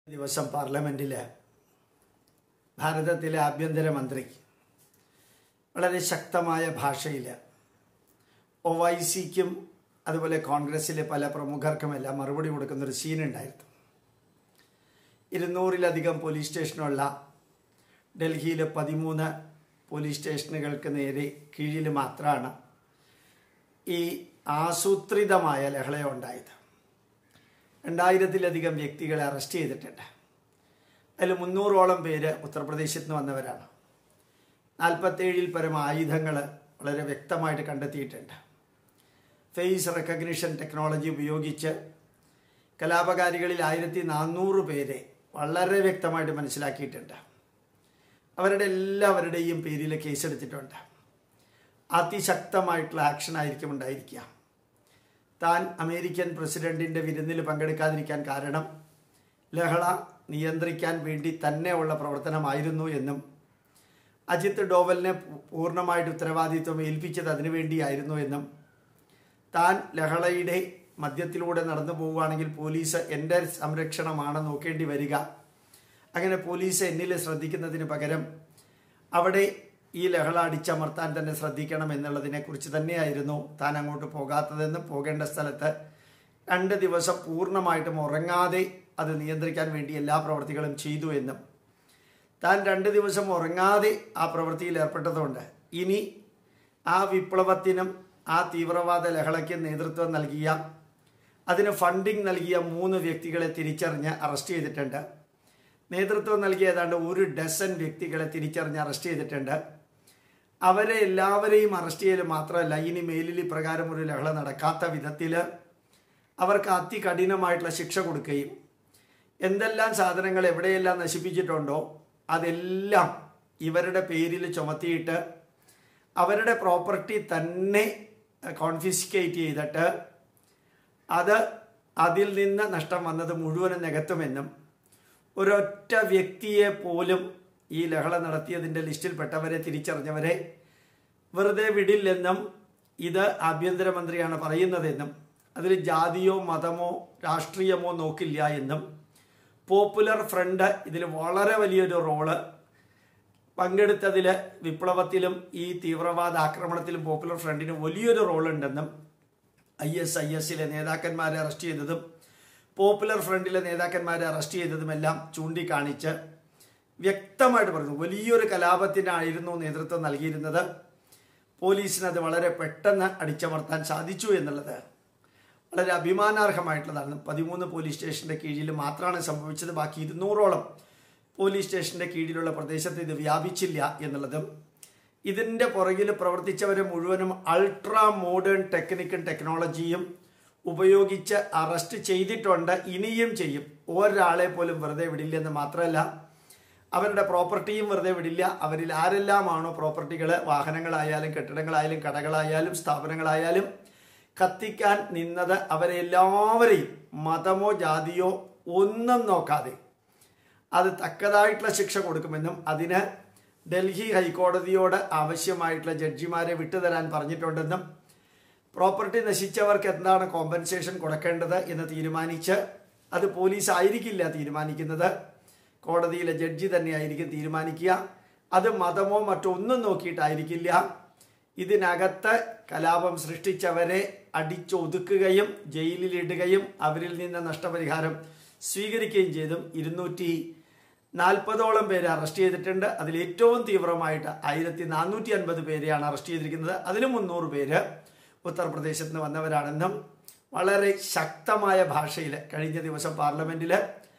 ദിവസം പാർലമെന്റിൽ ഭാരതത്തിലെ ആഭ്യന്തരമന്ത്രി വളരെ ശക്തമായ ഭാഷയിൽ ഒ വൈ സിക്കും അതുപോലെ കോൺഗ്രസിലെ പല പ്രമുഖർക്കുമെല്ലാം മറുപടി കൊടുക്കുന്നൊരു സീനുണ്ടായിരുന്നു ഇരുന്നൂറിലധികം പോലീസ് സ്റ്റേഷനുള്ള ഡൽഹിയിലെ പതിമൂന്ന് പോലീസ് സ്റ്റേഷനുകൾക്ക് നേരെ കീഴിൽ മാത്രമാണ് ഈ ആസൂത്രിതമായ ലഹള ഉണ്ടായത് രണ്ടായിരത്തിലധികം വ്യക്തികളെ അറസ്റ്റ് ചെയ്തിട്ടുണ്ട് അതിൽ മുന്നൂറോളം പേര് ഉത്തർപ്രദേശിൽ നിന്ന് വന്നവരാണ് നാൽപ്പത്തേഴിൽ പരം ആയുധങ്ങൾ വളരെ വ്യക്തമായിട്ട് കണ്ടെത്തിയിട്ടുണ്ട് ഫേസ് റെക്കഗ്നിഷൻ ടെക്നോളജി ഉപയോഗിച്ച് കലാപകാരികളിൽ ആയിരത്തി നാനൂറ് പേരെ വളരെ വ്യക്തമായിട്ട് മനസ്സിലാക്കിയിട്ടുണ്ട് അവരുടെ എല്ലാവരുടെയും പേരിൽ കേസെടുത്തിട്ടുണ്ട് അതിശക്തമായിട്ടുള്ള ആക്ഷൻ ആയിരിക്കും ഉണ്ടായിരിക്കുക താൻ അമേരിക്കൻ പ്രസിഡന്റിന്റെ വിരുന്നിൽ പങ്കെടുക്കാതിരിക്കാൻ കാരണം ലഹള നിയന്ത്രിക്കാൻ വേണ്ടി തന്നെയുള്ള പ്രവർത്തനമായിരുന്നു എന്നും അജിത് ഡോവലിനെ പൂർണ്ണമായിട്ട് ഉത്തരവാദിത്വം ഏൽപ്പിച്ചത് അതിനുവേണ്ടിയായിരുന്നു എന്നും താൻ ലഹളയുടെ മധ്യത്തിലൂടെ നടന്നു പോവുകയാണെങ്കിൽ പോലീസ് എൻ്റെ സംരക്ഷണമാണ് നോക്കേണ്ടി വരിക അങ്ങനെ പോലീസ് എന്നിൽ ശ്രദ്ധിക്കുന്നതിന് പകരം അവിടെ ഈ ലഹള അടിച്ചമർത്താൻ തന്നെ ശ്രദ്ധിക്കണം എന്നുള്ളതിനെക്കുറിച്ച് തന്നെയായിരുന്നു താൻ അങ്ങോട്ട് പോകാത്തതെന്നും പോകേണ്ട സ്ഥലത്ത് രണ്ട് ദിവസം പൂർണ്ണമായിട്ടും ഉറങ്ങാതെ അത് നിയന്ത്രിക്കാൻ വേണ്ടി എല്ലാ പ്രവർത്തികളും ചെയ്തു എന്നും താൻ രണ്ട് ദിവസം ഉറങ്ങാതെ ആ പ്രവൃത്തിയിൽ ഏർപ്പെട്ടതുകൊണ്ട് ഇനി ആ വിപ്ലവത്തിനും ആ തീവ്രവാദ ലഹളയ്ക്ക് നേതൃത്വം നൽകിയ അതിന് ഫണ്ടിങ് നൽകിയ മൂന്ന് വ്യക്തികളെ തിരിച്ചറിഞ്ഞ് അറസ്റ്റ് ചെയ്തിട്ടുണ്ട് നേതൃത്വം നൽകിയ ഏതാണ്ട് ഒരു ഡസൻ വ്യക്തികളെ തിരിച്ചറിഞ്ഞ് അറസ്റ്റ് ചെയ്തിട്ടുണ്ട് അവരെ എല്ലാവരെയും അറസ്റ്റ് ചെയ്യൽ മാത്രമല്ല ഇനി മേലിൽ ഇപ്രകാരം ഒരു ലഹള നടക്കാത്ത വിധത്തിൽ അവർക്ക് അതികഠിനമായിട്ടുള്ള ശിക്ഷ കൊടുക്കുകയും എന്തെല്ലാം സാധനങ്ങൾ എവിടെയെല്ലാം നശിപ്പിച്ചിട്ടുണ്ടോ അതെല്ലാം ഇവരുടെ പേരിൽ ചുമത്തിയിട്ട് അവരുടെ പ്രോപ്പർട്ടി തന്നെ കോൺഫിസ്കേറ്റ് ചെയ്തിട്ട് അത് അതിൽ നിന്ന് നഷ്ടം വന്നത് മുഴുവനും നികത്തുമെന്നും ഒരൊറ്റ വ്യക്തിയെ പോലും ഈ ലഹള നടത്തിയതിൻ്റെ ലിസ്റ്റിൽപ്പെട്ടവരെ തിരിച്ചറിഞ്ഞവരെ വെറുതെ വിടില്ലെന്നും ഇത് ആഭ്യന്തരമന്ത്രിയാണ് പറയുന്നതെന്നും അതിൽ ജാതിയോ മതമോ രാഷ്ട്രീയമോ നോക്കില്ല എന്നും പോപ്പുലർ ഫ്രണ്ട് ഇതിൽ വളരെ വലിയൊരു റോള് പങ്കെടുത്തതിൽ വിപ്ലവത്തിലും ഈ തീവ്രവാദ ആക്രമണത്തിലും പോപ്പുലർ ഫ്രണ്ടിന് വലിയൊരു റോളുണ്ടെന്നും ഐ എസ് ഐ എസിലെ നേതാക്കന്മാരെ അറസ്റ്റ് ചെയ്തതും പോപ്പുലർ ഫ്രണ്ടിലെ നേതാക്കന്മാരെ അറസ്റ്റ് ചെയ്തതുമെല്ലാം ചൂണ്ടിക്കാണിച്ച് വ്യക്തമായിട്ട് പറഞ്ഞു വലിയൊരു കലാപത്തിനായിരുന്നു നേതൃത്വം നൽകിയിരുന്നത് പോലീസിന് അത് വളരെ പെട്ടെന്ന് അടിച്ചമർത്താൻ സാധിച്ചു എന്നുള്ളത് വളരെ അഭിമാനാർഹമായിട്ടുള്ളതാണ് പതിമൂന്ന് പോലീസ് സ്റ്റേഷന്റെ കീഴിൽ മാത്രമാണ് സംഭവിച്ചത് ബാക്കി ഇരുന്നൂറോളം പോലീസ് സ്റ്റേഷന്റെ കീഴിലുള്ള പ്രദേശത്ത് ഇത് വ്യാപിച്ചില്ല എന്നുള്ളതും ഇതിൻ്റെ പുറകിൽ പ്രവർത്തിച്ചവരെ മുഴുവനും അൾട്രാ മോഡേൺ ടെക്നിക്കും ടെക്നോളജിയും ഉപയോഗിച്ച് അറസ്റ്റ് ചെയ്തിട്ടുണ്ട് ഇനിയും ചെയ്യും ഒരാളെ പോലും വെറുതെ വിടില്ലെന്ന് മാത്രമല്ല അവരുടെ പ്രോപ്പർട്ടിയും വെറുതെ വിടില്ല അവരിൽ ആരെല്ലാമാണോ പ്രോപ്പർട്ടികൾ വാഹനങ്ങളായാലും കെട്ടിടങ്ങളായാലും കടകളായാലും സ്ഥാപനങ്ങളായാലും കത്തിക്കാൻ നിന്നത് അവരെ എല്ലാവരെയും മതമോ ജാതിയോ ഒന്നും നോക്കാതെ അത് തക്കതായിട്ടുള്ള ശിക്ഷ കൊടുക്കുമെന്നും അതിന് ഡൽഹി ഹൈക്കോടതിയോട് ആവശ്യമായിട്ടുള്ള ജഡ്ജിമാരെ വിട്ടുതരാൻ പറഞ്ഞിട്ടുണ്ടെന്നും പ്രോപ്പർട്ടി നശിച്ചവർക്ക് എന്താണ് കോമ്പൻസേഷൻ കൊടുക്കേണ്ടത് എന്ന് തീരുമാനിച്ച് അത് പോലീസ് ആയിരിക്കില്ല തീരുമാനിക്കുന്നത് കോടതിയിലെ ജഡ്ജി തന്നെയായിരിക്കും തീരുമാനിക്കുക അത് മതമോ മറ്റൊന്നും നോക്കിയിട്ടായിരിക്കില്ല ഇതിനകത്ത് കലാപം സൃഷ്ടിച്ചവരെ അടിച്ചൊതുക്കുകയും ജയിലിലിടുകയും അവരിൽ നിന്ന് നഷ്ടപരിഹാരം സ്വീകരിക്കുകയും ചെയ്തും ഇരുന്നൂറ്റി നാൽപ്പതോളം പേരെ അറസ്റ്റ് ചെയ്തിട്ടുണ്ട് അതിൽ ഏറ്റവും തീവ്രമായിട്ട് ആയിരത്തി നാനൂറ്റി അൻപത് പേരെയാണ് അറസ്റ്റ് ചെയ്തിരിക്കുന്നത് അതിൽ മുന്നൂറ് പേര് ഉത്തർപ്രദേശത്ത് നിന്ന് വന്നവരാണെന്നും വളരെ ശക്തമായ ഭാഷയിൽ കഴിഞ്ഞ ദിവസം പാർലമെന്റിൽ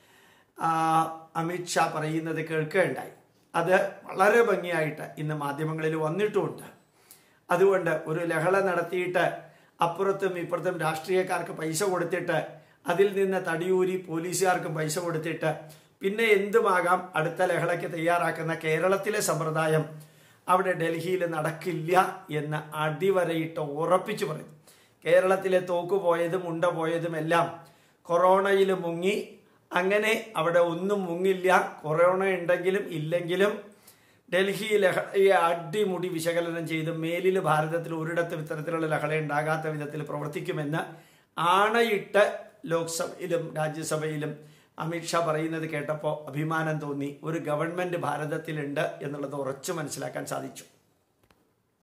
അമിത് ഷാ പറയുന്നത് കേൾക്കുകയുണ്ടായി അത് വളരെ ഭംഗിയായിട്ട് ഇന്ന് മാധ്യമങ്ങളിൽ വന്നിട്ടുമുണ്ട് അതുകൊണ്ട് ഒരു ലഹള നടത്തിയിട്ട് അപ്പുറത്തും ഇപ്പുറത്തും രാഷ്ട്രീയക്കാർക്ക് പൈസ കൊടുത്തിട്ട് അതിൽ നിന്ന് തടിയൂരി പോലീസുകാർക്കും പൈസ കൊടുത്തിട്ട് പിന്നെ എന്തുമാകാം അടുത്ത ലഹളയ്ക്ക് തയ്യാറാക്കുന്ന കേരളത്തിലെ സമ്പ്രദായം അവിടെ ഡൽഹിയിൽ നടക്കില്ല എന്ന് അടിവരയിട്ട് ഉറപ്പിച്ചു പറയുന്നു കേരളത്തിലെ തോക്ക് പോയതും ഉണ്ട പോയതും എല്ലാം കൊറോണയിൽ മുങ്ങി അങ്ങനെ അവിടെ ഒന്നും മുങ്ങില്ല കൊറോണ ഉണ്ടെങ്കിലും ഇല്ലെങ്കിലും ഡൽഹി ലഹളയെ അടിമുടി വിശകലനം ചെയ്ത് മേലിൽ ഭാരതത്തിൽ ഒരിടത്തും ഇത്തരത്തിലുള്ള ലഹള ഉണ്ടാകാത്ത വിധത്തിൽ പ്രവർത്തിക്കുമെന്ന് ആണയിട്ട് ലോക്സഭയിലും രാജ്യസഭയിലും അമിത്ഷാ പറയുന്നത് കേട്ടപ്പോൾ അഭിമാനം തോന്നി ഒരു ഗവൺമെൻറ് ഭാരതത്തിലുണ്ട് എന്നുള്ളത് ഉറച്ചു മനസ്സിലാക്കാൻ സാധിച്ചു